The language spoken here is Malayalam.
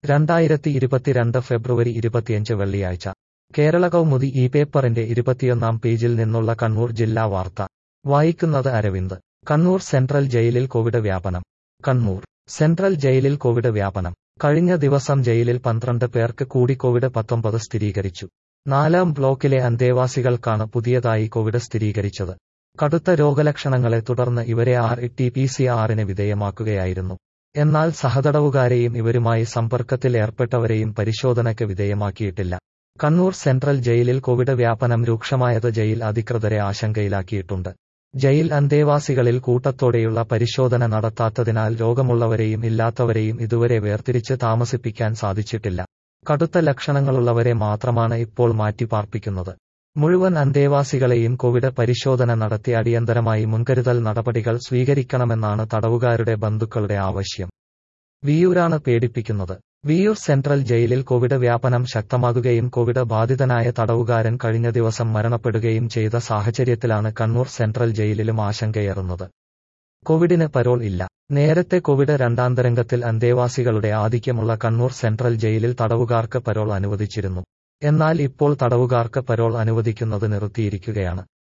രണ്ടായിരത്തി ഇരുപത്തിരണ്ട് ഫെബ്രുവരി ഇരുപത്തിയഞ്ച് വെള്ളിയാഴ്ച കേരള കൗമുദി ഈ പേപ്പറിന്റെ ഇരുപത്തിയൊന്നാം പേജിൽ നിന്നുള്ള കണ്ണൂർ ജില്ലാ വാർത്ത വായിക്കുന്നത് അരവിന്ദ് കണ്ണൂർ സെൻട്രൽ ജയിലിൽ കോവിഡ് വ്യാപനം കണ്ണൂർ സെൻട്രൽ ജയിലിൽ കോവിഡ് വ്യാപനം കഴിഞ്ഞ ദിവസം ജയിലിൽ പന്ത്രണ്ട് പേർക്ക് കൂടി കോവിഡ് പത്തൊമ്പത് സ്ഥിരീകരിച്ചു നാലാം ബ്ലോക്കിലെ അന്തേവാസികൾക്കാണ് പുതിയതായി കോവിഡ് സ്ഥിരീകരിച്ചത് കടുത്ത രോഗലക്ഷണങ്ങളെ തുടർന്ന് ഇവരെ ആർ ടി പി സി ആറിന് വിധേയമാക്കുകയായിരുന്നു എന്നാൽ സഹതടവുകാരെയും ഇവരുമായി സമ്പർക്കത്തിൽ ഏർപ്പെട്ടവരെയും പരിശോധനയ്ക്ക് വിധേയമാക്കിയിട്ടില്ല കണ്ണൂർ സെൻട്രൽ ജയിലിൽ കോവിഡ് വ്യാപനം രൂക്ഷമായത് ജയിൽ അധികൃതരെ ആശങ്കയിലാക്കിയിട്ടുണ്ട് ജയിൽ അന്തേവാസികളിൽ കൂട്ടത്തോടെയുള്ള പരിശോധന നടത്താത്തതിനാൽ രോഗമുള്ളവരെയും ഇല്ലാത്തവരെയും ഇതുവരെ വേർതിരിച്ച് താമസിപ്പിക്കാൻ സാധിച്ചിട്ടില്ല കടുത്ത ലക്ഷണങ്ങളുള്ളവരെ മാത്രമാണ് ഇപ്പോൾ മാറ്റിപ്പാർപ്പിക്കുന്നത് മുഴുവൻ അന്തേവാസികളെയും കോവിഡ് പരിശോധന നടത്തി അടിയന്തരമായി മുൻകരുതൽ നടപടികൾ സ്വീകരിക്കണമെന്നാണ് തടവുകാരുടെ ബന്ധുക്കളുടെ ആവശ്യം വിയൂരാണ് പേടിപ്പിക്കുന്നത് വിയൂർ സെൻട്രൽ ജയിലിൽ കോവിഡ് വ്യാപനം ശക്തമാകുകയും കോവിഡ് ബാധിതനായ തടവുകാരൻ കഴിഞ്ഞ ദിവസം മരണപ്പെടുകയും ചെയ്ത സാഹചര്യത്തിലാണ് കണ്ണൂർ സെൻട്രൽ ജയിലിലും ആശങ്കയേറുന്നത് കോവിഡിന് പരോൾ ഇല്ല നേരത്തെ കോവിഡ് രണ്ടാം തരംഗത്തിൽ അന്തേവാസികളുടെ ആധിക്യമുള്ള കണ്ണൂർ സെൻട്രൽ ജയിലിൽ തടവുകാർക്ക് പരോൾ അനുവദിച്ചിരുന്നു എന്നാൽ ഇപ്പോൾ തടവുകാർക്ക് പരോൾ അനുവദിക്കുന്നത് നിർത്തിയിരിക്കുകയാണ്